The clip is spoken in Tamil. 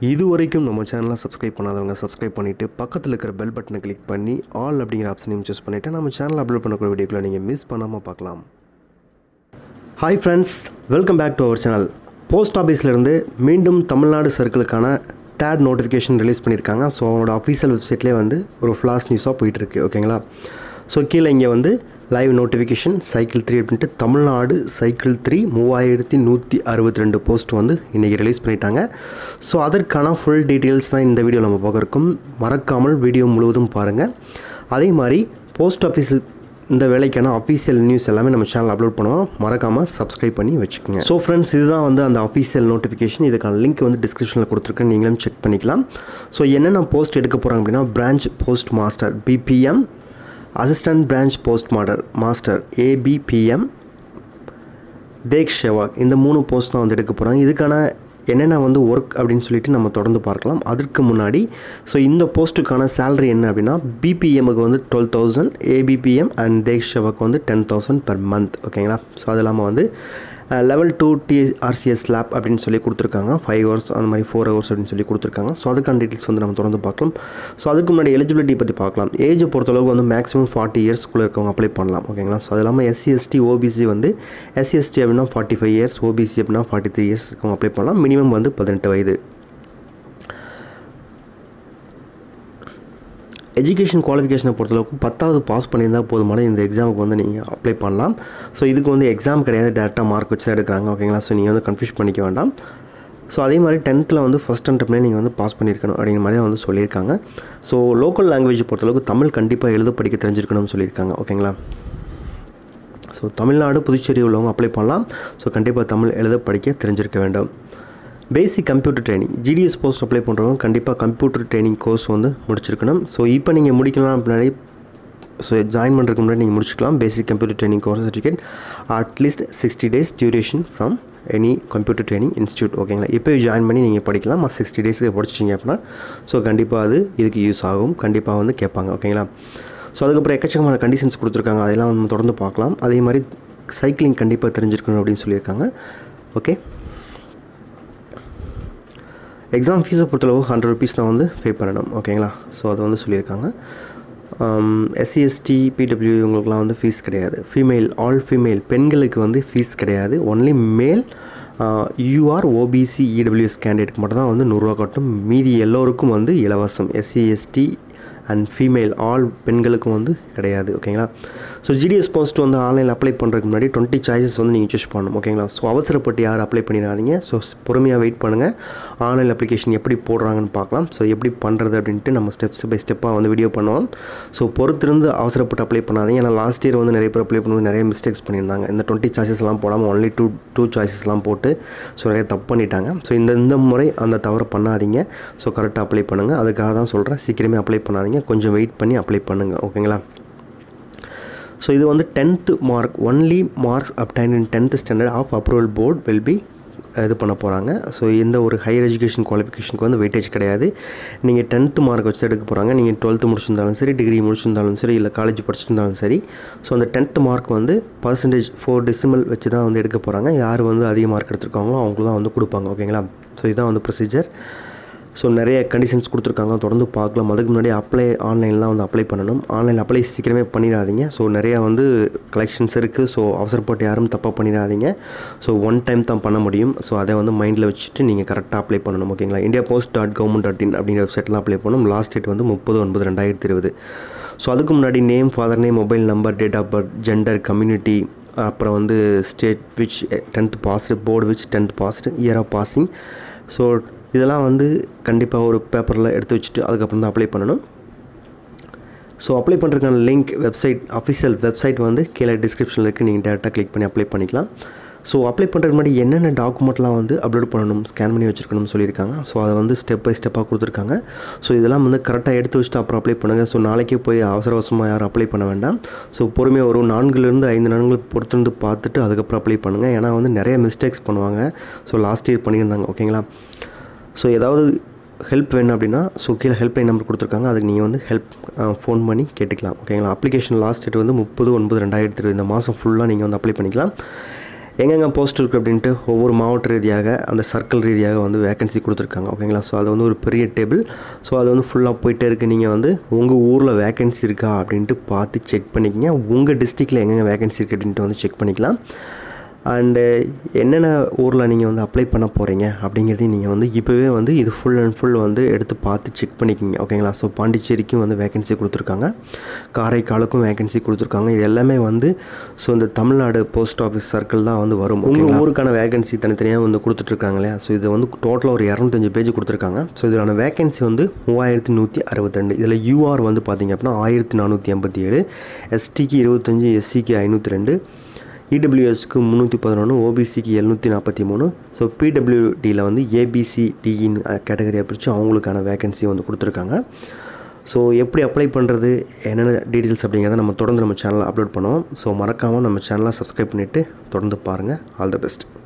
இது வரைக்கும் நம்ம சேனலை சப்ஸ்கிரைப் பண்ணாதவங்க சப்ஸ்கிரைப் பண்ணிவிட்டு பக்கத்தில் இருக்கிற பெல் பட்டனை கிளிக் பண்ணி ஆல் அப்படிங்கிற ஆப்ஷனையும் சூஸ் பண்ணிவிட்டு நம்ம சேனல் அப்லோட் பண்ணக்கூடிய வீடியோக்களை நீங்கள் மிஸ் பண்ணாமல் பார்க்கலாம் hi friends welcome back to our channel post ஆஃபீஸ்லேருந்து மீண்டும் தமிழ்நாடு சர்க்கிளுக்கான தேர்ட் நோட்டிஃபிகேஷன் ரிலீஸ் பண்ணியிருக்காங்க ஸோ அவனோட அஃபீஷியல் வெப்சைட்லேயே வந்து ஒரு ஃப்ளாஷ் நியூஸாக போயிட்டுருக்கு ஓகேங்களா ஸோ கீழே இங்கே வந்து லைவ் நோட்டிஃபிகேஷன் சைக்கிள் த்ரீ அப்படின்ட்டு தமிழ்நாடு சைக்கிள் த்ரீ மூவாயிரத்தி நூற்றி அறுபத்தி ரெண்டு போஸ்ட் வந்து இன்றைக்கி ரிலீஸ் பண்ணிட்டாங்க ஸோ அதற்கான ஃபுல் டீட்டெயில்ஸ் தான் இந்த வீடியோ நம்ம பார்க்க இருக்கோம் மறக்காமல் வீடியோ முழுவதும் பாருங்கள் அதே மாதிரி போஸ்ட் ஆஃபீஸு இந்த வேலைக்கான அஃபீஷியல் நியூஸ் எல்லாமே நம்ம சேனல் அப்லோட் பண்ணுவோம் மறக்காமல் சப்ஸ்கிரைப் பண்ணி வச்சுக்கோங்க ஸோ ஃப்ரெண்ட்ஸ் இதுதான் வந்து அந்த அஃபீஷியல் நோட்டிஃபிகேஷன் இதுக்கான லிங்க் வந்து டிஸ்கிரிப்ஷனில் கொடுத்துருக்கேன் நீங்களும் செக் பண்ணிக்கலாம் ஸோ என்னென்ன போஸ்ட் எடுக்க போகிறாங்க அப்படின்னா branch post master BPM assistant branch post மாடர் மாஸ்டர் ஏபிபிஎம் தேக் ஷெவாக் இந்த மூணு போஸ்ட் தான் வந்து எடுக்க போகிறாங்க இதுக்கான என்னென்ன வந்து ஒர்க் அப்படின்னு சொல்லிட்டு நம்ம தொடர்ந்து பார்க்கலாம் அதற்கு முன்னாடி ஸோ இந்த போஸ்ட்டுக்கான சேலரி என்ன அப்படின்னா பிபிஎம்முக்கு வந்து twelve thousand ABPM and Dak Sevak வந்து டென் தௌசண்ட் பர் மந்த் ஓகேங்களா ஸோ அது இல்லாமல் வந்து லெவல் டூ டிஆர்சிஎஸ் லேப் அப்படின்னு சொல்லி கொடுத்துருக்காங்க ஃபைவ் ஹவர்ஸ் அந்த மாதிரி ஃபோர் ஹவர்ஸ் அப்படின்னு சொல்லி கொடுத்துருக்காங்க ஸோ அதுக்கான டீட்டெயில்ஸ் வந்து நம்ம தொடர்ந்து பார்க்கலாம் ஸோ அதுக்கு முன்னாடி எலிஜிபிலிட்டி பற்றி பார்க்கலாம் ஏஜை பொறுத்தளவுக்கு வந்து மேக்ஸிமம் ஃபார்ட்டி இயர்ஸ்க்குள்ளே இருக்கவங்க அப்ளை பண்ணலாம் ஓகேங்களா ஸோ அது இல்லாமல் எஸ்சி எஸ்டி ஓபிசி வந்து எஸ்சி எஸ்டி அப்படின்னா ஃபார்ட்டி ஃபைவ் இயர்ஸ் ஓபிசி அப்படின்னா ஃபார்ட்டி த்ரீ இயர்ஸ் இருக்கவங்க அப்ளை பண்ணலாம் மினிமம் வந்து பதினெட்டு வயது எஜுகேஷன் குவாலிஃபிகேஷனை பொறுத்தளவுக்கு பத்தாவது பாஸ் பண்ணியிருந்தால் போதுமான இந்த எக்ஸாமுக்கு வந்து நீங்கள் அப்ளை பண்ணலாம் ஸோ இதுக்கு வந்து எக்ஸாம் கிடையாது டேரெக்டாக மார்க் வச்சு தான் எடுக்கிறாங்க ஓகேங்களா ஸோ நீங்கள் வந்து கன்ஃபியூஸ் பண்ணிக்க வேண்டாம் ஸோ அதே மாதிரி டென்த்தில் வந்து ஃபஸ்ட் அட்டம்ப்ட்லேயே நீங்கள் வந்து பாஸ் பண்ணியிருக்கணும் அப்படிங்கிற மாதிரி வந்து சொல்லியிருக்காங்க ஸோ லோக்கல் லாங்குவேஜ் பொறுத்தளவுக்கு தமிழ் கண்டிப்பாக எழுத படிக்க தெரிஞ்சிருக்கணும்னு சொல்லியிருக்காங்க ஓகேங்களா ஸோ தமிழ்நாடு புதுச்சேரி உள்ளவங்க அப்ளை பண்ணலாம் ஸோ கண்டிப்பாக தமிழ் எழுத படிக்க தெரிஞ்சிருக்க வேண்டும் basic computer training GDS post apply பண்ணுறவங்க கண்டிப்பாக கம்ப்யூட்டர் ட்ரைனிங் கோர்ஸ் வந்து முடிச்சிருக்கணும் ஸோ இப்போ நீங்கள் முடிக்கலாம் அப்படின்னாடி ஸோ ஜாயின் பண்ணுறதுக்கு முன்னாடி நீங்கள் முடிச்சுக்கலாம் basic computer training course certificate at least sixty days duration from any computer training institute ஓகேங்களா இப்போ ஜாயின் பண்ணி நீங்கள் படிக்கலாம் சிக்ஸ்டி டேஸ்க்கு படிச்சிங்க அப்படின்னா ஸோ கண்டிப்பாக அது இதுக்கு யூஸ் ஆகும் கண்டிப்பாக வந்து கேட்பாங்க ஓகேங்களா ஸோ அதுக்கப்புறம் எக்கச்சக்கமான கண்டிஷன்ஸ் கொடுத்துருக்காங்க அதெல்லாம் நம்ம தொடர்ந்து பார்க்கலாம் அதே மாதிரி சைக்கிளிங் கண்டிப்பாக தெரிஞ்சிருக்கணும் அப்படின்னு சொல்லியிருக்காங்க ஓகே எக்ஸாம் ஃபீஸை பொறுத்தளவு ஹண்ட்ரட் ருபீஸ் தான் வந்து பே பண்ணணும் ஓகேங்களா ஸோ அதை வந்து சொல்லியிருக்காங்க எஸ்சி எஸ்டி பிடபிள்யூ இவங்களுக்குலாம் வந்து ஃபீஸ் கிடையாது ஃபீமேல் ஆல் ஃபீமேல் பெண்களுக்கு வந்து ஃபீஸ் கிடையாது ஒன்லி மேல் யூஆர் ஓபிசி இடபிள்யூஎஸ் கேண்டிடேட்க்கு மட்டும் தான் வந்து நூறுரூவா கட்டும் மீதி எல்லோருக்கும் வந்து இலவசம் SC ST and female all பெண்களுக்கும் வந்து கிடையாது ஓகேங்களா ஸோ ஜிடிஎஸ் போஸ்ட் வந்து ஆன்லைனில் அப்ளை பண்ணுறதுக்கு முன்னாடி டுவெண்ட்டி சாய்ஸஸ் வந்து நீங்கள் சூஸ் பண்ணணும் ஓகேங்களா ஸோ அவசரப்பட்டு யாரும் அப்ளை பண்ணிடாதீங்க ஸோ பொறுமையாக வெயிட் பண்ணுங்கள் ஆன்லைன் அப்ளிகேஷன் எப்படி போடுறாங்கன்னு பார்க்கலாம் ஸோ எப்படி பண்ணுறது அப்படின்ட்டு நம்ம ஸ்டெப்ஸ் பை ஸ்டெப்பாக வந்து வீடியோ பண்ணுவோம் ஸோ பொறுத்திருந்து அவசரப்பட்டு அப்ளை பண்ணாதீங்க ஏன்னா லாஸ்ட் இயர் வந்து நிறைய பேர் அப்ளை பண்ணும்போது நிறைய மிஸ்டேக்ஸ் பண்ணியிருந்தாங்க இந்த டுவெண்ட்டி சாய்ஸஸ்லாம் போடாமல் ஒன்லி டூ டூ சாய்ஸஸ்லாம் போட்டு ஸோ நிறைய தப்பு பண்ணிட்டாங்க ஸோ இந்த இந்த முறை அந்த தவறை பண்ணாதீங்க ஸோ கரெக்டாக அப்ளை பண்ணுங்கள் அதுக்காக தான் சொல்கிறேன் சீக்கிரமே அப்ளை பண்ணாதீங்க கொஞ்சம் வெயிட் பண்ணி அப்ளை பண்ணுங்கள் ஓகேங்களா ஸோ இது வந்து tenth mark only marks obtain in tenth standard of approval board will be இது பண்ண போகிறாங்க ஸோ எந்த ஒரு ஹையர் எஜுகேஷன் குவாலிஃபிகேஷனுக்கு வந்து வெயிட்டேஜ் கிடையாது நீங்கள் டென்த்து மார்க் வச்சு எடுக்க போகிறாங்க நீங்கள் டுவெல்த்து முடிச்சிருந்தாலும் சரி டிகிரி முடிச்சிருந்தாலும் சரி இல்லை காலேஜ் படிச்சிருந்தாலும் சரி ஸோ அந்த டென்த் மார்க் வந்து பர்சன்டேஜ் ஃபோர் டெசிமல் வச்சு தான் வந்து எடுக்க போகிறாங்க யார் வந்து அதிக மார்க் எடுத்திருக்காங்களோ அவங்களுக்கு தான் வந்து கொடுப்பாங்க ஓகேங்களா ஸோ இதுதான் வந்து ப்ரொசீஜர் ஸோ நிறைய கண்டிஷன்ஸ் கொடுத்துருக்காங்க தொடர்ந்து பார்க்கலாம் அதுக்கு முன்னாடி அப்ளை ஆன்லைனில் வந்து அப்ளை பண்ணணும் ஆன்லைன் அப்ளை சீக்கிரமே பண்ணிடாதீங்க ஸோ நிறையா வந்து கலெக்ஷன்ஸ் இருக்குது ஸோ அவசரப்பட்டு யாரும் தப்பாக பண்ணிடாதீங்க ஸோ ஒன் டைம் தான் பண்ண முடியும் ஸோ அதை வந்து மைண்டில் வச்சுட்டு நீங்கள் கரெக்டாக அப்ளை பண்ணணும் ஓகேங்களா India post dot government dot in அப்படிங்கிற வெப்சைட்லாம் அப்ளை பண்ணணும் லாஸ்ட் டேட் வந்து முப்பது ஒன்பது ரெண்டாயிரத்தி இருபது ஸோ அதுக்கு முன்னாடி name father name mobile number date of birth gender community அப்புறம் வந்து state which tenth passed board which tenth passed year of passing so இதெல்லாம் வந்து கண்டிப்பாக ஒரு பேப்பரில் எடுத்து வச்சுட்டு அதுக்கப்புறம் தான் அப்ளை பண்ணணும் ஸோ அப்ளை பண்ணுறதுக்கான லிங்க் வெப்சைட் அஃபிஷியல் வெப்சைட் வந்து கீழே டிஸ்கிரிப்ஷனில் இருக்குது நீங்கள் டேரெக்டாக கிளிக் பண்ணி அப்ளை பண்ணிக்கலாம் ஸோ அப்ளை பண்ணுறதுக்கு முன்னாடி என்னென்ன டாக்குமெண்ட்லாம் வந்து அப்லோட் பண்ணணும் ஸ்கேன் பண்ணி வச்சுருக்கணும்னு சொல்லியிருக்காங்க ஸோ அதை வந்து ஸ்டெப் பை ஸ்டெப்பாக கொடுத்துருக்காங்க ஸோ இதெல்லாம் வந்து கரெக்டாக எடுத்து வச்சுட்டு அப்புறம் அப்ளை பண்ணுங்கள் ஸோ நாளைக்கே போய் அவசர அவசரமாக யாரும் அப்ளை பண்ண வேண்டாம் ஸோ பொறுமையாக ஒரு நான்குலேருந்து ஐந்து நாட்கள் பொறுத்திருந்து பார்த்துட்டு அதுக்கப்புறம் அப்ளை பண்ணுங்கள் ஏன்னா வந்து நிறைய மிஸ்டேக்ஸ் பண்ணுவாங்க ஸோ லாஸ்ட் இயர் பண்ணியிருந்தாங்க ஓகேங்களா ஸோ ஏதாவது ஹெல்ப் வேணும் அப்படின்னா ஸோ கீழே ஹெல்ப்லைன் நம்பர் கொடுத்துருக்காங்க அதுக்கு நீங்கள் வந்து ஹெல்ப் ஃபோன் பண்ணி கேட்டுக்கலாம் ஓகேங்களா அப்ளிகேஷன் லாஸ்ட் டேட் வந்து முப்பது ஒன்பது ரெண்டாயிரத்தி இருபது இந்த மாதம் ஃபுல்லாக நீங்கள் வந்து அப்ளை பண்ணிக்கலாம் எங்கெங்கே போஸ்ட் இருக்குது அப்படின்ட்டு ஒவ்வொரு மாவட்ட ரீதியாக அந்த சர்க்கிள் ரீதியாக வந்து வேகன்சி கொடுத்துருக்காங்க ஓகேங்களா ஸோ அது வந்து ஒரு பெரிய டேபிள் ஸோ அது வந்து ஃபுல்லாக போயிட்டே இருக்குது நீங்கள் வந்து உங்கள் ஊரில் வேகன்சி இருக்கா அப்படின்ட்டு பார்த்து செக் பண்ணிக்கங்க உங்கள் டிஸ்ட்ரிக்டில் எங்கெங்கே வேகன்சி இருக்குது அப்படின்ட்டு வந்து செக் பண்ணிக்கலாம் அண்டு என்னென்ன ஊரில் நீங்கள் வந்து அப்ளை பண்ண போகிறீங்க அப்படிங்கிறதையும் நீங்கள் வந்து இப்போவே வந்து இது ஃபுல் அண்ட் ஃபுல் வந்து எடுத்து பார்த்து செக் பண்ணிக்கிங்க ஓகேங்களா ஸோ பாண்டிச்சேரிக்கும் வந்து வேகன்சி கொடுத்துருக்காங்க காரைக்காலுக்கும் வேகன்சி கொடுத்துருக்காங்க இது எல்லாமே வந்து ஸோ இந்த தமிழ்நாடு போஸ்ட் ஆஃபீஸ் சர்க்கிள் தான் வந்து வரும் உங்கள் ஊருக்கான வேகன்சி தனித்தனியாக வந்து கொடுத்துட்ருக்காங்க இல்லையா ஸோ இது வந்து டோட்டலாக ஒரு இரநூத்தஞ்சு பேஜ் கொடுத்துருக்காங்க ஸோ இதோட வேகன்சி வந்து மூவாயிரத்தி நூற்றி அறுபத்திரெண்டு இதில் யூஆர் வந்து பார்த்திங்க அப்படின்னா ஆயிரத்தி நானூற்றி எண்பத்தி ஏழு எஸ்டிக்கு இருபத்தஞ்சி எஸ்சிக்கு ஐநூற்றி ரெண்டு இடபிள்யூஎஸ்க்கு முந்நூற்றி பதினொன்று ஓபிசிக்கு எழுநூற்றி நாற்பத்தி மூணு ஸோ பிடபிள்யூடியில் வந்து ஏபிசி டிஇன் கேட்டகரியை பிரித்து அவங்களுக்கான வேகன்சி வந்து கொடுத்துருக்காங்க ஸோ எப்படி அப்ளை பண்ணுறது என்னென்ன டீட்டெயில்ஸ் அப்படிங்கிறத நம்ம தொடர்ந்து நம்ம சேனலில் அப்லோட் பண்ணுவோம் ஸோ மறக்காமல் நம்ம சேனலை சப்ஸ்கிரைப் பண்ணிவிட்டு தொடர்ந்து பாருங்கள் ஆல் த பெஸ்ட்